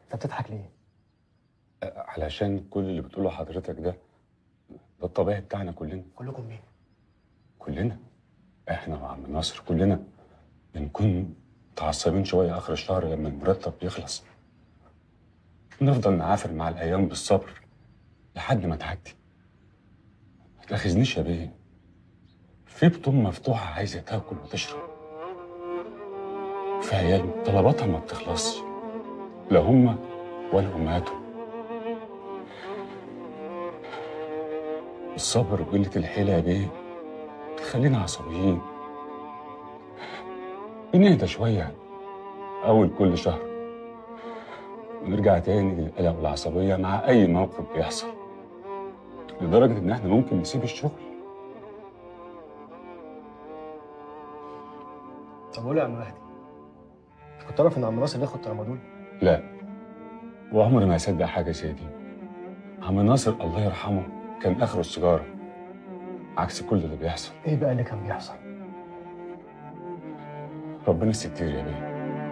انت بتضحك ليه؟ علشان كل اللي بتقوله حضرتك ده ده الطبيعي بتاعنا كلنا كلكم مين؟ كلنا احنا وعم ناصر كلنا بنكون متعصبين شويه اخر الشهر لما المرتب يخلص نفضل نعافر مع الايام بالصبر لحد ما تعدي ما تاخذنيش يا بيه في بطون مفتوحه عايزه تاكل وتشرب في عيال طلباتها ما بتخلصش لا هم ولا امهاتهم الصبر وقله الحيله يا بيه تخلينا عصبيين بنهدى شوية أول كل شهر ونرجع تاني للقلق والعصبية مع أي موقف بيحصل لدرجة إن إحنا ممكن نسيب الشغل طب قول يا عم مهدي كنت تعرف ان عم ناصر بياخد ترامادول؟ لا وعمري ما هصدق حاجة زي دي عم ناصر الله يرحمه كان آخره السيجارة عكس كل اللي بيحصل ايه بقى اللي كان بيحصل؟ ربنا يستر يا بيه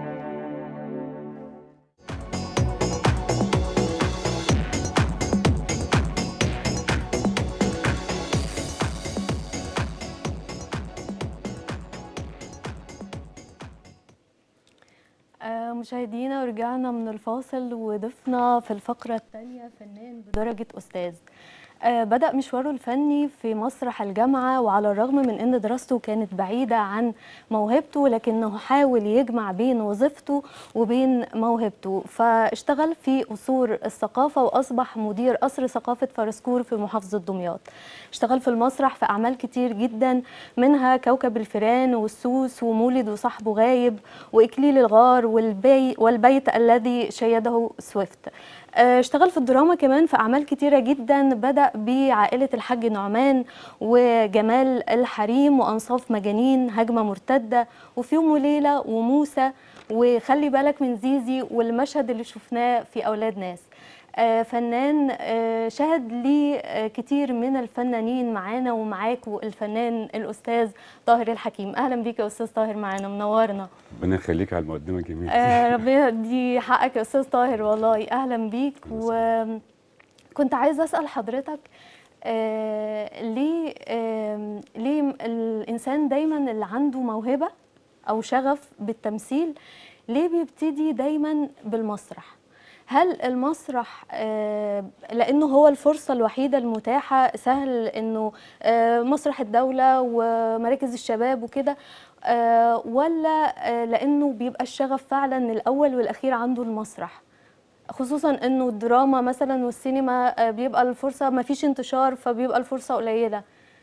آه، مشاهدينا ورجعنا من الفاصل وضفنا في الفقرة الثانية فنان بدرجة أستاذ آه، بدأ مشواره الفني في مسرح الجامعة وعلى الرغم من أن دراسته كانت بعيدة عن موهبته لكنه حاول يجمع بين وظيفته وبين موهبته فاشتغل في قصور الثقافة وأصبح مدير قصر ثقافة فرسكور في محافظة دمياط اشتغل في المسرح في أعمال كتير جدا منها كوكب الفيران والسوس ومولد وصاحبه غايب وإكليل الغار والبي والبيت الذي شيده سويفت آه، اشتغل في الدراما كمان في أعمال كتيرة جدا بدأ بعائلة الحاج نعمان وجمال الحريم وأنصاف مجانين هجمة مرتدة وفي يوم وليلة وموسى وخلي بالك من زيزي والمشهد اللي شفناه في أولاد ناس آه، فنان آه، شهد لي آه، كتير من الفنانين معانا ومعاكوا الفنان الأستاذ طاهر الحكيم أهلا بيك يا أستاذ طاهر معانا منورنا ربنا يخليك على المقدمة الجميلة آه، ربنا دي حقك يا استاذ طاهر والله اهلا بيك وكنت عايزه اسال حضرتك آه ليه آه ليه الانسان دايما اللي عنده موهبه او شغف بالتمثيل ليه بيبتدي دايما بالمسرح هل المسرح آه، لانه هو الفرصه الوحيده المتاحه سهل انه آه، مسرح الدوله ومراكز الشباب وكده آه، ولا آه، لانه بيبقى الشغف فعلا الاول والاخير عنده المسرح خصوصا انه الدراما مثلا والسينما آه، بيبقى الفرصه ما فيش انتشار فبيبقى الفرصه قليله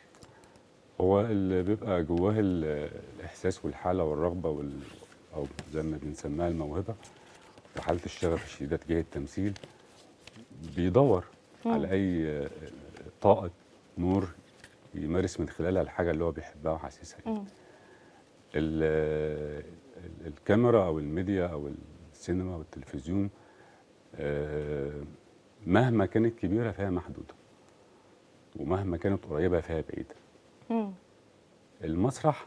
هو اللي بيبقى جواه ال- الإحساس والحالة والرغبة وال... أو زي ما بنسميها الموهبة وحالة الشغف الشديدة تجاه التمثيل بيدور على أي آه، طاقة نور يمارس من خلالها الحاجة اللي هو بيحبها وحاسسها يعني. مم. ال- ال- الكاميرا أو الميديا أو السينما والتلفزيون آه، مهما كانت كبيرة فهي محدودة ومهما كانت قريبة فهي بعيدة مم. المسرح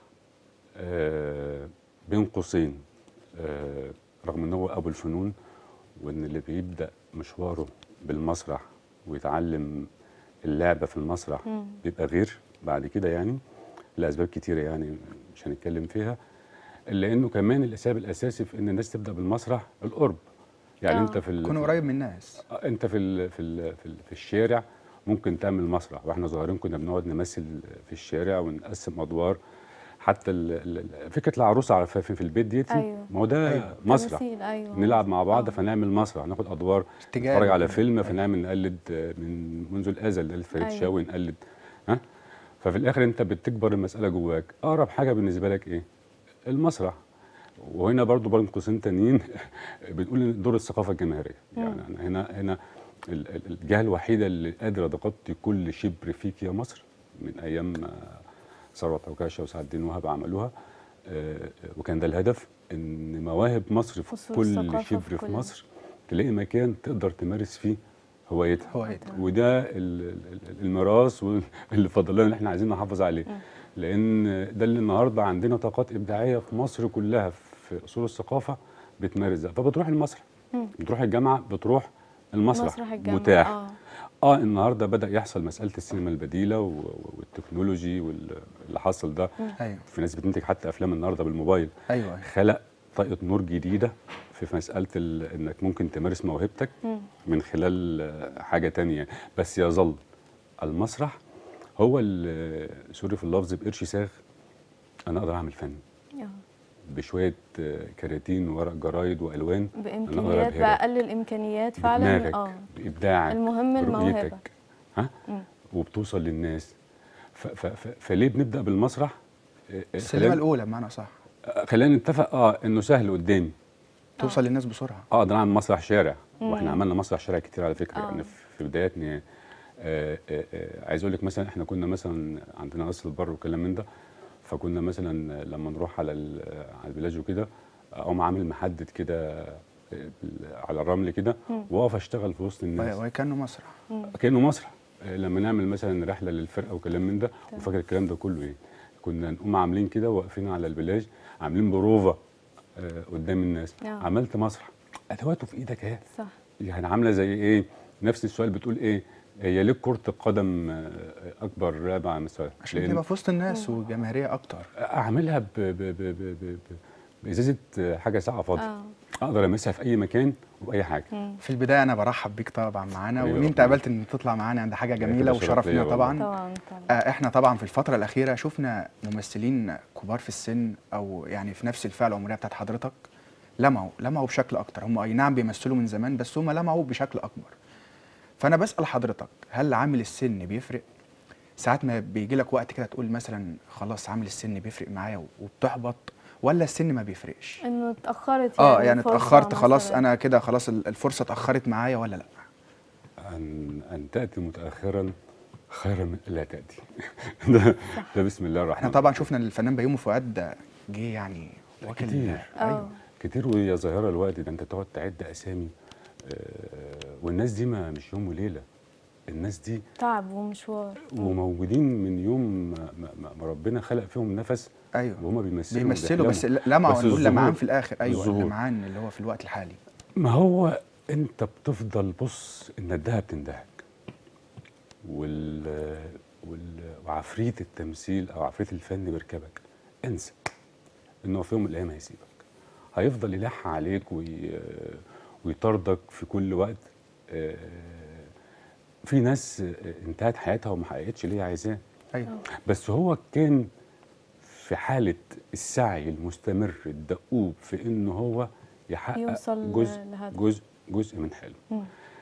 آه، بين قوسين آه، رغم ان هو ابو الفنون وان اللي بيبدا مشواره بالمسرح ويتعلم اللعبه في المسرح مم. بيبقى غير بعد كده يعني لاسباب كتيره يعني مش هنتكلم فيها الا انه كمان الاسباب الاساسي في ان الناس تبدا بالمسرح القرب يعني آه. انت في ال- كون قريب من الناس آه، انت في ال في ال في, ال في الشارع ممكن تعمل مسرح واحنا صغيرين كنا بنقعد نمثل في الشارع ونقسم ادوار حتى ال ال فكره العروسه على في, في البيت ديتي أيوة. ما هو ده أيوة. مسرح تمثيل، ايوه نلعب مع بعض آه. فنعمل مسرح ناخد ادوار ارتجال نتفرج على وكده. فيلم أيوة. فنعمل نقلد آه، من منذ الازل نقلد فريد أيوة. شاوي نقلد ها ففي الاخر انت بتكبر المساله جواك اقرب حاجه بالنسبه لك ايه المسرح وهنا برضو بين قوسين تانيين بنقول إن دور الثقافه الجماهيريه يعني أنا هنا هنا ال- ال- الجهه الوحيده اللي قادره تغطي كل شبر فيك يا مصر من ايام آه، ثروت عكاشه وسعد الدين وهب عملوها آه، وكان ده الهدف ان مواهب مصر في فصول كل الثقافة في شبر في كل- مصر تلاقي مكان تقدر تمارس فيه هوايتها هوايتها وده ال- ال- الميراث واللي فضل لنا اللي احنا عايزين نحافظ عليه لان ده اللي النهارده عندنا طاقات ابداعيه في مصر كلها في اصول الثقافه بتمارس ده فبتروح المسرح بتروح الجامعه بتروح المسرح مسرح الجامعة، متاح آه. اه النهارده بدا يحصل مساله السينما البديله و- و- والتكنولوجي واللي حصل ده ايوه في ناس بتنتج حتى افلام النهارده بالموبايل ايوه خلق طاقه نور جديده في في مساله ال- انك ممكن تمارس موهبتك من خلال آه، حاجه تانية بس يظل المسرح هو ال- سوري في اللفظ بقرش ساغ انا اقدر اعمل فن آه. بشويه آه، كراتين وورق جرايد والوان أنا أقدر بامكانيات أبهرك. باقل الامكانيات فعلا بدماغك اه بابداعك المهم الموهبة. برؤيتك ها مم. وبتوصل للناس ف ف ف فليه بنبدا بالمسرح آه، آه، السلمه خلينا- الاولى بمعنى صح آه، خلينا نتفق اه انه سهل قدامي توصل للناس بسرعه اقدر اعمل مسرح شارع واحنا عملنا مسرح شارع كتير على فكره آه. يعني في في بداياتنا يعني. آه آه آه عايز اقول لك مثلا احنا كنا مثلا عندنا قصر البر وكلام من ده فكنا مثلا لما نروح على ال- على البلاج وكده اقوم عامل محدد كده آه، بال- على الرمل كده واقف اشتغل في وسط الناس وهي كانه مسرح كانه مسرح آه، لما نعمل مثلا رحله للفرقه وكلام من ده وفاكر الكلام ده كله ايه كنا نقوم عاملين كده واقفين على البلاج عاملين بروفا آه، قدام الناس آه. عملت مسرح ادواته في ايدك اهي صح يعني عامله زي ايه نفس السؤال بتقول ايه هي ليه كره القدم آه، اكبر لعبه على مستوى عشان لأن تبقى في وسط الناس وجماهيريه اكتر اعملها ب ب ب ب ب ب بازازه آه، حاجه ساقعه فاضيه اه اقدر امسها في اي مكان وباي حاجه في البدايه انا برحب بيك طبعا معانا حبيبي وان انت ربنا قابلت ان تطلع معانا عند حاجه كده جميله شرف وشرف ليا لنا والله. طبعا طبعا طبعا آه، احنا طبعا في الفتره الاخيره شفنا ممثلين كبار في السن او يعني في نفس الفئه العمريه بتاعت حضرتك لمعوا لمعوا بشكل اكتر هم اي نعم بيمثلوا من زمان بس هم لمعوا بشكل اكبر فانا بسال حضرتك هل عامل السن بيفرق ساعات ما بيجي لك وقت كده تقول مثلا خلاص عامل السن بيفرق معايا وبتحبط ولا السن ما بيفرقش انه اتاخرت يعني اه يعني الفرصة اتاخرت خلاص مثلاً. انا كده خلاص ال- الفرصه اتاخرت معايا ولا لا ان ان تاتي متاخرا خيرا من لا تاتي ده, ده بسم الله الرحمن احنا طبعا شفنا الفنان بيومي فؤاد ده جه يعني واكل كتير. اه كتير وهي ظاهره الوقت ده انت تقعد تعد اسامي آه، والناس دي ما مش يوم وليله الناس دي تعب ومشوار وموجودين من يوم ما, ما, ما ربنا خلق فيهم نفس ايوه وهم بيمثلوا بيمثلوا بس وبيحلموا. لمعوا بس نقول الظهور- لمعان في الاخر ايوه الظهور. لمعان اللي هو في الوقت الحالي ما هو انت بتفضل بص ان الدهب بتندهك وال... وال... وعفريت التمثيل او عفريت الفن بيركبك انسى انه في يوم من الايام هيسيبك هيفضل يلح عليك وي... ويطاردك في كل وقت آه، في ناس آه، انتهت حياتها وما حققتش اللي هي عايزاه ايوه بس هو كان في حالة السعي المستمر الدؤوب في انه هو يحقق يوصل جزء لهدف. جزء جزء من حلمه مم.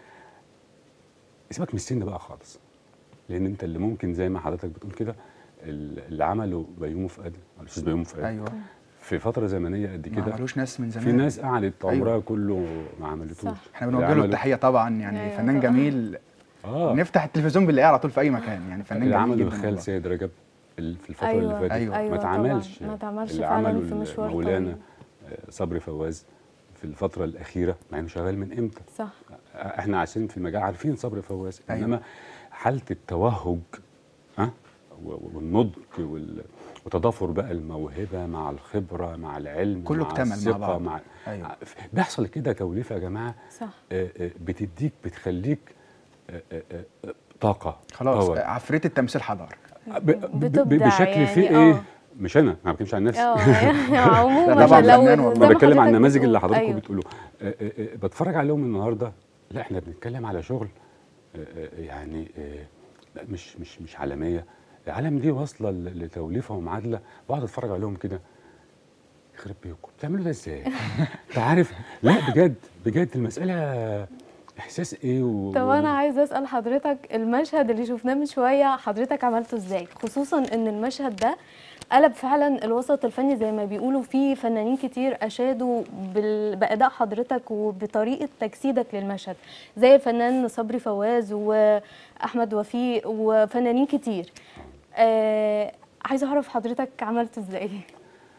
سيبك من السن بقى خالص لان انت اللي ممكن زي ما حضرتك بتقول كده ال- اللي عمله بيومي فؤاد الاستاذ بيومي فؤاد ايوه في فتره زمنيه قد ما كده عملوش ناس من زمان في ناس قعدت أيوة. عمرها كله ما عملتوش صح. احنا اللي بنوجه له عملوا- التحيه طبعا يعني أيوة فنان طبعاً. جميل اه نفتح التلفزيون بنلاقيه على طول في اي مكان يعني فنان اللي جميل عمله جدا خال والله. سيد رجب ال- في الفتره أيوة، اللي فاتت أيوة. ما أيوة طبعاً. اتعملش ما اتعملش اللي فعلاً عمله في مشوار مولانا طويل. آه، صبري فواز في الفتره الاخيره مع انه شغال من امتى صح احنا عايشين في المجال عارفين صبري فواز أيوة. انما حاله التوهج ها و- والنضج وال- وتضافر بقى الموهبه مع الخبره مع العلم كله مع اكتمل مع الثقة، بعض. مع أيوة. بيحصل كده كوليفه يا جماعه صح آه، آه، بتديك بتخليك آه، آه، آه، طاقه خلاص باور. عفريت التمثيل حضر ب- ب- بتبدع بشكل يعني، فيه آه. ايه مش انا ما بتكلمش عن نفسي اه يعني عموما لا طبعاً لو فنان زي والله. ما انا بتكلم عن حضرتك النماذج بتقول. اللي حضراتكم أيوة. بتقولوا آه، آه، آه، بتفرج عليهم النهارده لا احنا بنتكلم على شغل آه، آه، يعني آه، لا مش مش مش عالميه العالم دي واصله ل- لتوليفه ومعادله بقعد اتفرج عليهم كده يخرب بيكم بتعملوا ده ازاي؟ انت عارف لا بجد بجد المساله احساس ايه و... طب انا عايزه اسال حضرتك المشهد اللي شفناه من شويه حضرتك عملته ازاي خصوصا ان المشهد ده قلب فعلا الوسط الفني زي ما بيقولوا في فنانين كتير اشادوا بال... باداء حضرتك وبطريقه تجسيدك للمشهد زي الفنان صبري فواز واحمد وفيق وفنانين كتير آه عايزه اعرف حضرتك عملته ازاي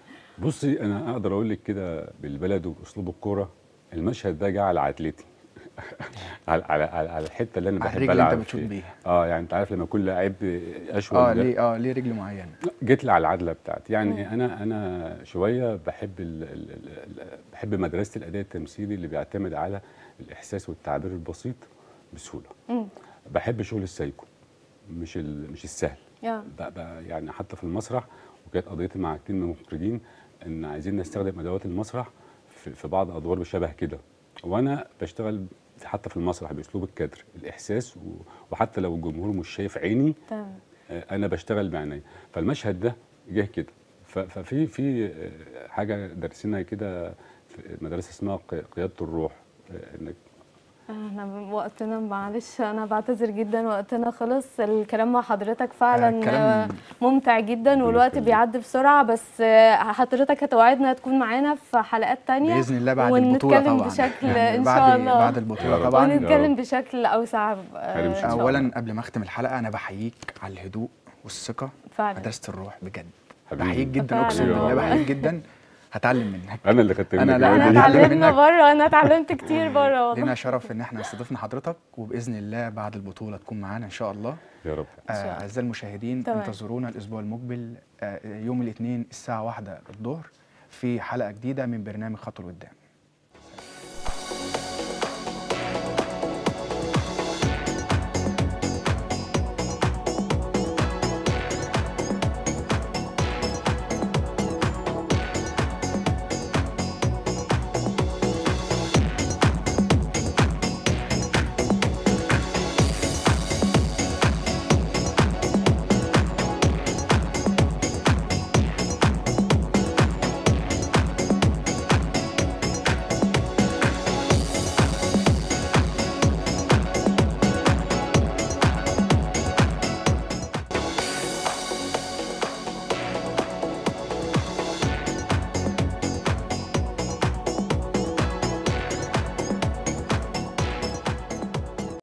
بصي انا اقدر اقول لك كده بالبلد وباسلوب الكوره المشهد ده جه على عتلتي على على على على الحته اللي انا على بحب الرجل اللي انت العب بتشوط فيها. بيها اه يعني انت عارف لما اكون لعيب اشول اه ده، ليه اه ليه رجل معينه جيت لي على العدله بتاعتي يعني انا انا شويه بحب ال ال ال ال بحب مدرسه الاداء التمثيلي اللي بيعتمد على الاحساس والتعبير البسيط بسهوله مم. بحب شغل السايكو مش ال مش السهل يا. بقى بقى يعني حتى في المسرح وكانت قضيتي مع كتير من المخرجين ان عايزين نستخدم ادوات المسرح في, في بعض ادوار بشبه كده وانا بشتغل في- حتى في المسرح باسلوب الكادر الاحساس و- وحتى لو الجمهور مش شايف عيني تمام آه، انا بشتغل بعيني فالمشهد ده جه كده ف- ففي في آه، حاجه دارسينها كده في مدرسه اسمها قي- قياده الروح آه، انك احنا وقتنا معلش انا بعتذر جدا وقتنا خلص الكلام مع حضرتك فعلا آه، كلام- آه، ممتع جدا والوقت يخليك. بيعدي بسرعه بس آه، حضرتك هتوعدنا تكون معانا في حلقات تانية باذن الله بعد البطوله ونتكلم طبعا بشكل يعني ان بعد شاء الله بعد يا البطوله رب. طبعا يا ونتكلم رب. بشكل اوسع آه، خير إن إن شاء شاء الله. الله. اولا قبل ما اختم الحلقه انا بحييك على الهدوء والثقه فعلا مدرسه الروح بجد حبيبي. بحييك جدا فعلا اقسم بالله والله. بحييك جدا هتعلم منك انا اللي خدت أنا منك لا، انا الوعد أنا دي. هتعلم اتعلمنا منك. بره انا اتعلمت كتير بره والله لينا شرف ان احنا استضفنا حضرتك وباذن الله بعد البطوله تكون معانا ان شاء الله يا رب آه، شاء الله. اعزائي المشاهدين تمام. انتظرونا الاسبوع المقبل آه، يوم الاثنين الساعه واحدة الظهر في حلقه جديده من برنامج خطوه لقدام